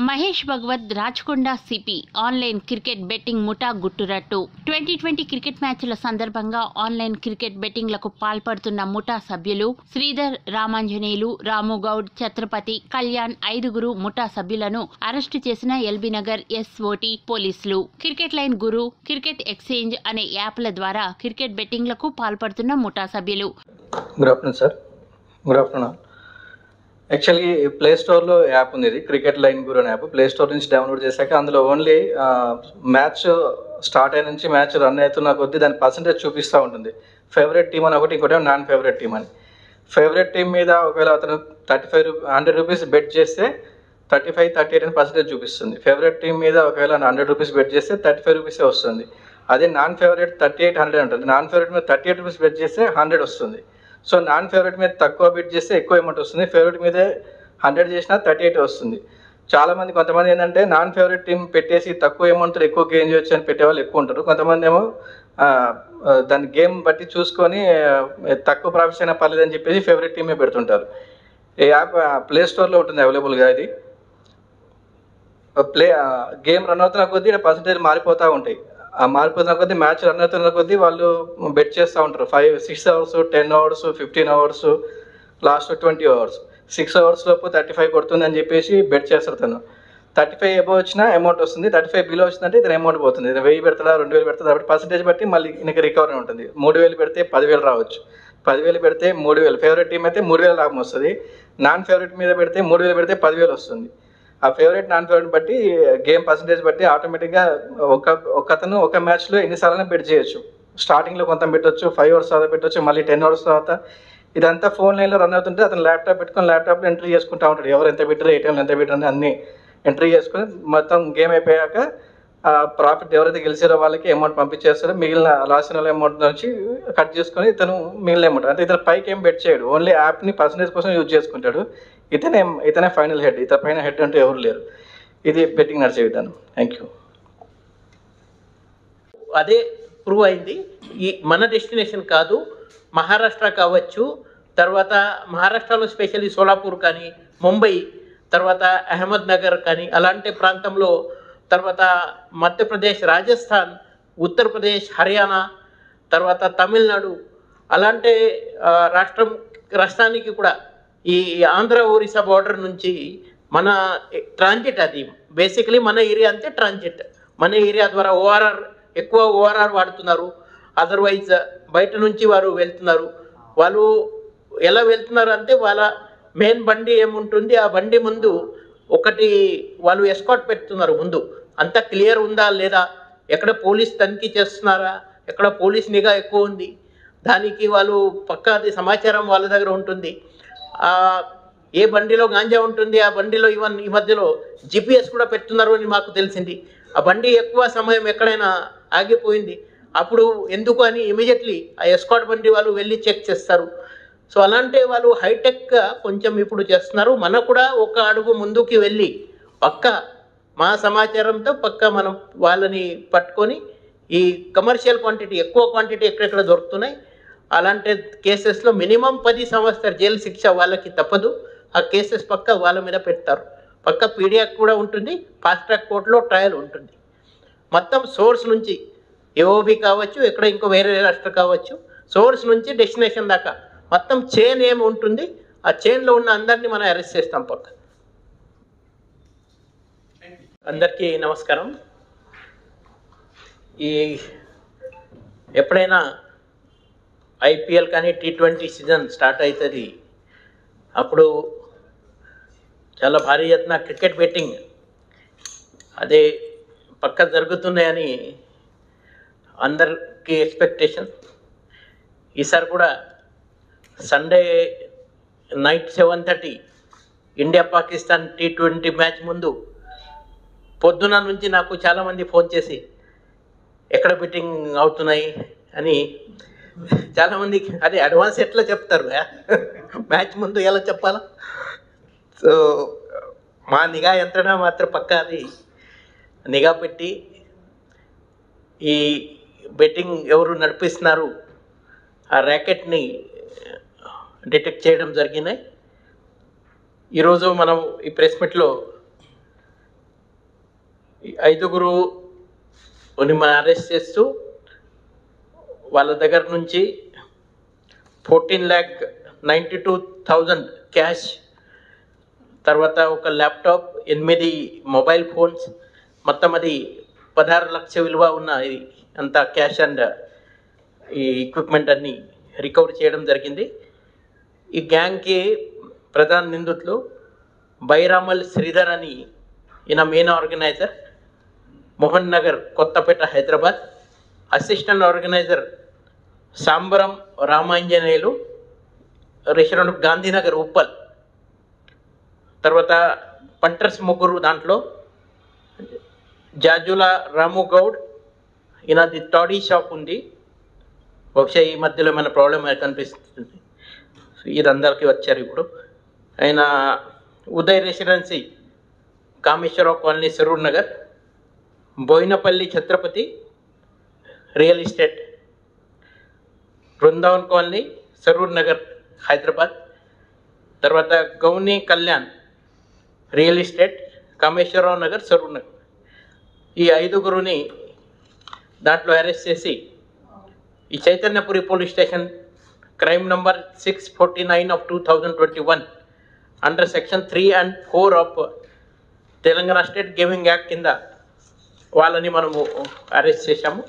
Mahesh Bhagwat Rachakonda CP online cricket betting ముఠా గుట్టురట్టు twenty twenty cricket మ్యాచ్ల సందర్భంగా ఆన్లైన్ క్రికెట్ బెట్టింగ్లకు పాల్పడుతున్న ముఠా సభ్యులు శ్రీధర్ రామాంజనేయులు రాముగౌడ్ ఛత్రపతి కళ్యాణ్ ఐదుగురు ముఠా సభ్యులను అరెస్టు చేసిన ఎల్బీ నగర్ ఎస్ఓటి పోలీసులు cricket line guru cricket exchange అనే యాప్ల ద్వారా క్రికెట్ బెట్టింగ్లకు పాల్పడుతున్న ముఠా సభ్యులు good afternoon sir good afternoon actually play స్టోర్లో యాప్ ఉంది ఇది క్రికెట్ లైన్ గురు అనే యాప్ ప్లే స్టోర్ నుంచి డౌన్లోడ్ చేశాక అందులో ఓన్లీ మ్యాచ్ స్టార్ట్ అయిన నుంచి మ్యాచ్ రన్ అవుతున్న కొద్దీ దాని పర్సంటేజ్ చూపిస్తూ ఉంటుంది ఫేవరెట్ టీం అని ఒకటి ఇంకోటి నాన్ ఫేవరెట్ టీం అని ఫేవరెట్ టీం మీద ఒకవేళ అతను థర్టీ ఫైవ్ రూ హండ్రెడ్ రూపీస్ బెట్ చేస్తే థర్టీ ఫైవ్ థర్టీ ఎయిట్ అని పర్సెంటేజ్ చూపిస్తుంది ఫేవరెట్ టీం మీద ఒకవేళ హండ్రెడ్ రూపీస్ బెట్ చేస్తే థర్టీ ఫైవ్ రూపీసే వస్తుంది అదే non favourite thirty eight hundred ఉంటుంది నాన్ ఫేవరెట్ మీద థర్టీ ఎయిట్ రూపీస్ బెట్ చేస్తే హండ్రెడ్ వస్తుంది సో నాన్ ఫేవరెట్ మీద తక్కువ బెట్ చేస్తే ఎక్కువ అమౌంట్ వస్తుంది ఫేవరెట్ మీదే హండ్రెడ్ చేసినా థర్టీ ఎయిట్ వస్తుంది చాలామంది కొంతమంది ఏంటంటే నాన్ ఫేవరెట్ టీం పెట్టేసి తక్కువ అమౌంట్ ఎక్కువ గెయిన్ చేయొచ్చు అని పెట్టే వాళ్ళు ఎక్కువ ఉంటారు కొంతమంది ఏమో ఆ, ఆ, దాని గేమ్ బట్టి చూసుకొని ఆ, తక్కువ ప్రాఫిట్స్ అయినా పర్లేదు అని చెప్పేసి ఫేవరెట్ టీమే పెడుతుంటారు ఈ యాప్ ప్లే స్టోర్లో ఉంటుంది అవైలబుల్గా ఇది ప్లే గేమ్ రన్ అవుతున్న కొద్దీ పర్సంటేజ్ మారిపోతూ ఉంటాయి ఆ మారిపోతున్న కొద్దీ మ్యాచ్ రన్ అవుతున్న కొద్దీ వాళ్ళు బెట్ చేస్తూ ఉంటారు five six hours ten hours fifteen hours last twenty hours six hours లోపు థర్టీ ఫైవ్ కొడుతుంది అని చెప్పేసి బెట్ చేస్తారు తను థర్టీ ఫైవ్ ఎబో వచ్చినా అమౌంట్ వస్తుంది థర్టీ ఫైవ్ బిలో వచ్చిందంటే ఇతను అమౌంట్ పోతుంది ఇతను వెయ్యి పెడతాడా రెండు వేలు పెడతాడు కాబట్టి పర్సంటేజ్ బట్టి మళ్ళీ నీకు రికవరీ ఉంటుంది మూడు వేలు పెడితే పదివేలు రావచ్చు పదివేలు పెడితే మూడు వేలు ఫేవరెట్ టీం అయితే మూడు వేల లాభం వస్తుంది నాన్ ఫేవరెట్ మీద పెడితే మూడు వేలు పెడితే పదివేలు వస్తుంది ఆ ఫేవరెట్ నాన్ ఫేవరెట్ బట్టి గేమ్ పర్సంటేజ్ బట్టి ఆటోమేటిక్గా ఒక ఒక అతను ఒక మ్యాచ్లో ఎన్నిసార్లు బెట్ చేయొచ్చు స్టార్టింగ్లో కొంత పెట్టొచ్చు ఫైవ్ అవర్స్ తర్వాత పెట్టొచ్చు మళ్ళీ టెన్ అవర్స్ తర్వాత ఇదంతా ఫోన్ లైన్లో రన్ అవుతుంటే అతను ల్యాప్టాప్ పెట్టుకొని ల్యాప్టాప్లో ఎంట్రీ చేసుకుంటూ ఉంటాడు ఎవరు ఎంత పెట్టారు ఏ టైంలో ఎంత పెట్టారు అని అన్ని ఎంట్రీ చేసుకొని మొత్తం గేమ్ అయిపోయాక ఆ ప్రాఫిట్ ఎవరైతే గెలిచారో వాళ్ళకి అమౌంట్ పంపించేస్తారో మిగిలిన లాస్ అయిన అమౌంట్ నుంచి కట్ చేసుకొని ఇతను మిగిలిన అమౌంట్ అంటే ఇతను పైకి ఏం బెట్ చేయడు ఓన్లీ యాప్ని పర్సంటేజ్ కోసం యూజ్ చేసుకుంటాడు ఇతనే ఇతనే ఫైనల్ హెడ్ ఇతని పైన హెడ్ అంటే ఎవరు లేరు ఇది బెట్టింగ్ నడిచే విధానం థ్యాంక్ యూ అదే ప్రూవ్ అయింది ఈ మన డెస్టినేషన్ కాదు మహారాష్ట్ర కావచ్చు తర్వాత మహారాష్ట్రలో స్పెషల్లీ సోలాపూర్ కానీ ముంబై తర్వాత అహ్మద్ నగర్ కానీ అలాంటి ప్రాంతంలో తర్వాత మధ్యప్రదేశ్ రాజస్థాన్ ఉత్తరప్రదేశ్ హర్యానా తర్వాత తమిళనాడు అలాంటి ఆ, రాష్ట్రం రాష్ట్రానికి కూడా ఈ ఆంధ్ర ఒరిస్సా బార్డర్ నుంచి మన ట్రాన్జిట్ అది బేసికలీ మన ఏరియా అంతే ట్రాన్జిట్ మన ఏరియా ద్వారా ఓఆర్ఆర్ ఎక్కువ ఓఆర్ఆర్ వాడుతున్నారు అదర్వైజ్ బయట నుంచి వారు వెళ్తున్నారు వాళ్ళు ఎలా వెళ్తున్నారు అంటే వాళ్ళ మెయిన్ బండి ఏముంటుంది ఆ బండి ముందు ఒకటి వాళ్ళు ఎస్కాట్ పెడుతున్నారు ముందు అంత క్లియర్ ఉందా లేదా ఎక్కడ పోలీస్ తనిఖీ చేస్తున్నారా ఎక్కడ పోలీస్ నిఘా ఎక్కువ ఉంది దానికి వాళ్ళు పక్కా అది సమాచారం వాళ్ళ దగ్గర ఉంటుంది ఆ, ఏ బండిలో గాంజా ఉంటుంది ఆ బండిలో ఈవెన్ ఈ మధ్యలో జిపిఎస్ కూడా పెడుతున్నారు అని మాకు తెలిసింది ఆ బండి ఎక్కువ సమయం ఎక్కడైనా ఆగిపోయింది అప్పుడు ఎందుకు అని ఇమీడియట్లీ ఆ ఎస్కాట్ బండి వాళ్ళు వెళ్ళి చెక్ చేస్తారు సో అలాంటి వాళ్ళు హైటెక్గా కొంచెం ఇప్పుడు చేస్తున్నారు మనకు కూడా ఒక అడుగు ముందుకి వెళ్ళి పక్క మా సమాచారంతో పక్క మనం వాళ్ళని పట్టుకొని ఈ కమర్షియల్ క్వాంటిటీ ఎక్కువ క్వాంటిటీ ఎక్కడెక్కడ దొరుకుతున్నాయి అలాంటి కేసెస్లో మినిమం పది సంవత్సరాల జైలు శిక్ష వాళ్ళకి తప్పదు ఆ కేసెస్ పక్క వాళ్ళ మీద పెడతారు పక్క పీడియాక్ కూడా ఉంటుంది ఫాస్ట్ ట్రాక్ కోర్టులో ట్రయల్ ఉంటుంది మొత్తం సోర్స్ నుంచి ఏఓబి కావచ్చు ఎక్కడ ఇంకో వేరే రాష్ట్రం కావచ్చు సోర్స్ నుంచి డెస్టినేషన్ దాకా మొత్తం చైన్ ఏమి ఉంటుంది ఆ చైన్లో ఉన్న అందరినీ మనం అరెస్ట్ చేస్తాం పక్క అందరికీ నమస్కారం ఈ ఎప్పుడైనా ఐపీఎల్ కానీ టీ ట్వంటీ సీజన్ స్టార్ట్ అవుతుంది అప్పుడు చాలా భారీ ఎత్తున క్రికెట్ బెట్టింగ్ అదే పక్క జరుగుతున్నాయని అందరికీ ఎక్స్పెక్టేషన్ ఈసారి కూడా Sunday night seven thirty India Pakistan T twenty match ముందు పొద్దున నుంచి నాకు చాలామంది ఫోన్ చేసి ఎక్కడ బెట్టింగ్ అవుతున్నాయి అని చాలామంది అదే అడ్వాన్స్ ఎట్లా చెప్తారు మ్యాచ్ ముందు ఎలా చెప్పాలా సో మా నిఘా యంత్రణ మాత్రం పక్కా అది నిఘా పెట్టి ఈ బెట్టింగ్ ఎవరు నడిపిస్తున్నారు ఆ ర్యాకెట్ని డిటెక్ట్ చేయడం జరిగినాయి ఈరోజు మనం ఈ ప్రెస్ మీట్లో ఈ ఐదుగురు మనం అరెస్ట్ చేస్తూ వాళ్ళ దగ్గర నుంచి fourteen lakh ninety two thousand cash తర్వాత ఒక ల్యాప్టాప్ ఎనిమిది మొబైల్ ఫోన్స్ మొత్తం అది పదహారు లక్ష విలువ ఉన్న ఇది అంతా క్యాష్ అండ్ ఈ ఎక్విప్మెంట్ అన్ని రికవర్ చేయడం జరిగింది ఈ గ్యాంగ్కి ప్రధాన నిందితులు బైరామల్ శ్రీధర్ అని ఈయన main organiser Mohan Nagar Kothapet Hyderabad assistant organiser Sambaram Ramanjaneyulu restaurant Gandhinagar Uppal తర్వాత పంటర్స్ ముగ్గురు దాంట్లో జాజుల రాము గౌడ్ ఈయనది టాడీ షాప్ ఉంది బహుశా ఈ మధ్యలో ఏమైనా ప్రాబ్లం కనిపిస్తుంది సో ఇది అందరికీ వచ్చారు ఇప్పుడు ఆయన Uday residency Kameswararao colony Saroor Nagar Boinapalli Chhatrapati real estate Brindavan colony Saroor Nagar Hyderabad తర్వాత గౌని కళ్యాణ్ రియల్ ఎస్టేట్ కామేశ్వరరావు నగర్ సరూర్ నగర్ ఈ ఐదుగురుని దాంట్లో అరెస్ట్ చేసి ఈ Chaitanyapuri police station crime number six forty nine of two thousand twenty one under section three and four of Telangana state gaming act కింద వాళ్ళని మనము అరెస్ట్ చేశాము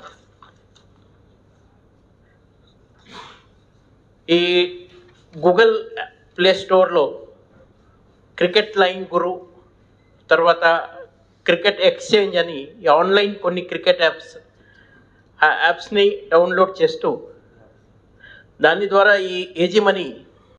ఈ గూగుల్ ప్లే స్టోర్లో క్రికెట్ లైన్ గురు తర్వాత క్రికెట్ ఎక్స్చేంజ్ అని ఈ ఆన్లైన్ కొన్ని క్రికెట్ యాప్స్ ఆ యాప్స్ని డౌన్లోడ్ చేస్తూ దాని ద్వారా ఈ ఏజీ మనీ